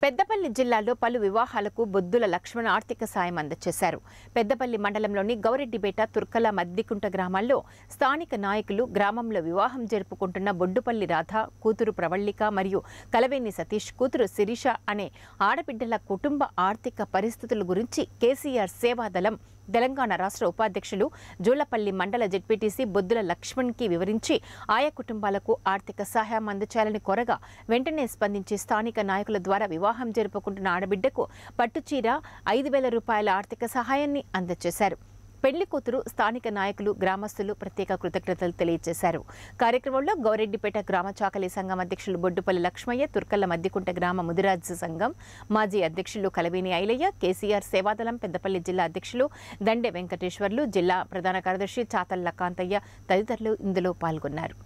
పెద్దపల్లి జిల్లాలో పలు వివాహాలకు బొద్దుల లక్ష్మణ ఆర్థిక సాయం అందజేశారు పెద్దపల్లి మండలంలోని గౌరెడ్డిపేట తుర్కల మద్దికుంట గ్రామాల్లో స్థానిక నాయకులు గ్రామంలో వివాహం జరుపుకుంటున్న బొడ్డుపల్లి రాధ కూతురు ప్రవళిక మరియు కలవేని సతీష్ కూతురు శిరీష అనే ఆడబిడ్డల కుటుంబ ఆర్థిక పరిస్థితుల గురించి కేసీఆర్ సేవాదళం తెలంగాణ రాష్ట్ర ఉపాధ్యక్షులు జూలపల్లి మండల జెడ్పీటీసీ బొద్దుల లక్ష్మణ్కి వివరించి ఆయా కుటుంబాలకు ఆర్థిక సహాయం అందచేయాలని కోరగా వెంటనే స్పందించి స్థానిక నాయకుల ద్వారా వివాహం జరుపుకుంటున్న ఆడబిడ్డకు పట్టుచీర ఐదు వేల రూపాయల ఆర్థిక సహాయాన్ని అందజేశారు పెళ్లి కూతురు స్థానిక నాయకులు గ్రామస్తులు ప్రత్యేక కృతజ్ఞతలు తెలియజేశారు కార్యక్రమంలో గౌరెడ్డిపేట గ్రామ చాకలి సంఘం అధ్యక్షులు బొడ్డుపల్లి లక్ష్మయ్య తుర్కల్ల మద్దికుంట గ్రామ ముదిరాజ్ సంఘం మాజీ అధ్యక్షులు కలవేని ఐలయ్య కేసీఆర్ సేవాదళం పెద్దపల్లి జిల్లా అధ్యక్షులు దండె వెంకటేశ్వర్లు జిల్లా ప్రధాన కార్యదర్శి చాతల్ల కాంతయ్య తదితరులు ఇందులో పాల్గొన్నారు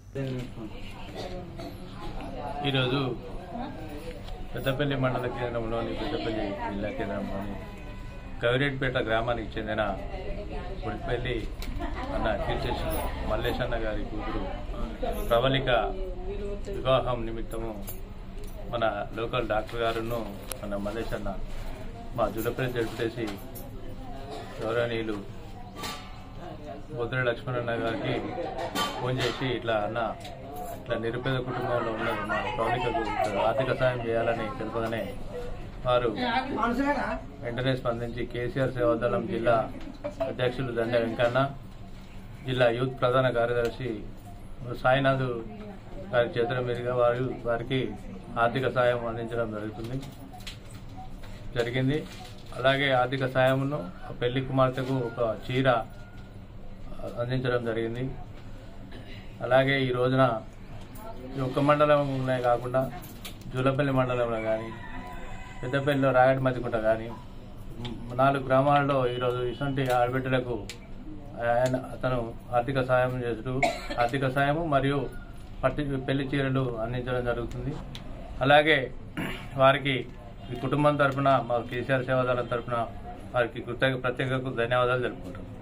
ఈరోజు పెద్దపల్లి మండల కేంద్రంలోని పెద్దపల్లి జిల్లా కేంద్రంలోని గవిరెడ్డిపేట గ్రామానికి చెందిన గుడిపల్లి అన్న కీర్తిశ్ మల్లేశన్న గారి కూతురు ప్రవళిక వివాహం నిమిత్తము మన లోకల్ డాక్టర్ గారును మన మల్లేశన్న మా జులపల్లి జరుపుటేసి గౌరవనీయులు బొద్దుల లక్ష్మణన్న గారికి ఫోన్ చేసి ఇట్లా అన్న ఇట్లా నిరుపేద కుటుంబంలో ఉన్న మా ప్రవళికకు ఆర్థిక సాయం చేయాలని తెలుపగానే వారు వెంటనే స్పందించి కేసీఆర్ సేవాదళం జిల్లా అధ్యక్షులు దండ వెంకన్న జిల్లా యూత్ ప్రధాన కార్యదర్శి సాయినాథ్ గారి చేతుల మీదుగా వారు వారికి ఆర్థిక సాయం అందించడం జరుగుతుంది జరిగింది అలాగే ఆర్థిక సాయమును ఆ పెళ్లి కుమార్తెకు ఒక చీర అందించడం జరిగింది అలాగే ఈ రోజున ఈ ఒక్క మండలంలోనే కాకుండా జూలపల్లి మండలంలో కానీ పెద్దపల్లిలో రాగడి మధ్యకుంట కానీ నాలుగు గ్రామాలలో ఈరోజు ఇటువంటి ఆడబిడ్డలకు ఆయన అతను ఆర్థిక సాయం చేస్తూ ఆర్థిక సాయము మరియు పట్టి పెళ్లి చీరలు అందించడం జరుగుతుంది అలాగే వారికి ఈ కుటుంబం తరపున మా కేసీఆర్ సేవాదాల తరపున వారికి కృతజ్ఞ ప్రత్యేక ధన్యవాదాలు తెలుపుకుంటున్నాం